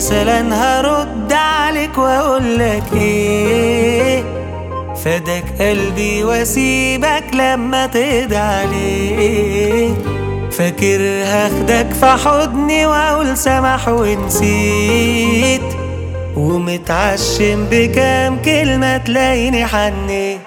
مثلا هرد عليك واقول لك ايه فداك قلبي واسيبك لما تقضي عليه فاكر هاخدك في حضني واقول سمح ونسيت ومتعشم بكام كلمة تلاقيني حنيت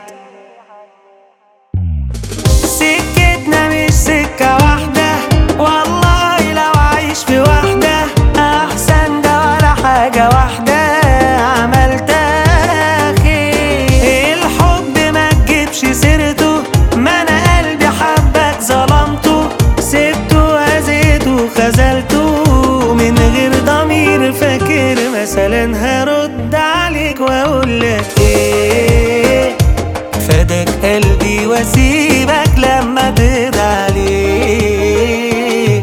سكتنا مش سكة واحدة والله لو عايش في واحدة أحسن ده ولا حاجة واحدة عملتها خير الحب ما تجيبش سيرته ما أنا قلبي حبك ظلمته سبته أذيته خذلته من غير ضمير فاكر مثلا هرد عليك وأقول لك إيه فداك قلبي واسيبك لما تقضي عليه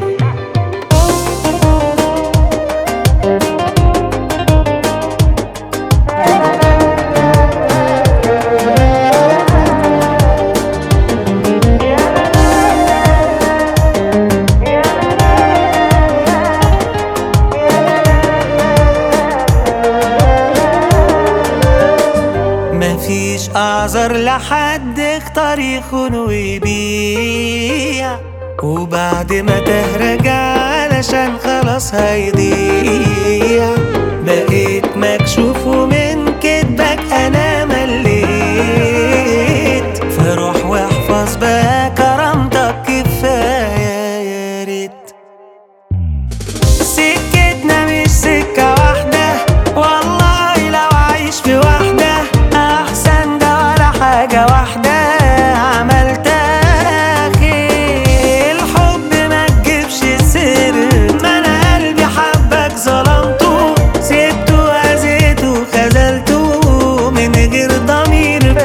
مفيش اعذر لحد اختار يخون ويبيع وبعد ما تهرجع علشان خلاص هيضيع بقيت مكشوف ومن كدبك انا مليت فروح واحفظ بقى كرامتك كفايه يا ريت سكتنا مش سكة واحدة والله لو عايش في واحدة أحسن ده ولا حاجة واحدة عملتها خير الحب ما تجيبش سر ما أنا قلبي حبك ظلمته سبته أذيته خذلته من غير ضمير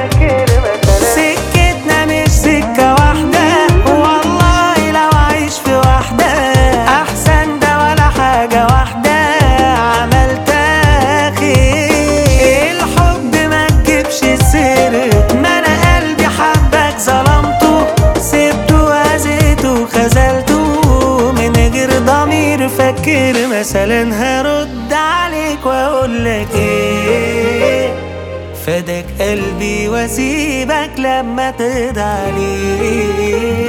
سكتنا مش سكة واحدة والله لو عايش في واحدة أحسن ده ولا حاجة واحدة عملتها خير الحب ما تجيبش سر ما أنا قلبي حبك ظلمته سبته أذيته خذلته من غير ضمير فكر مثلا هرد عليك وأقول لك إيه فداك قلبي واسيبك لما تقضي عليه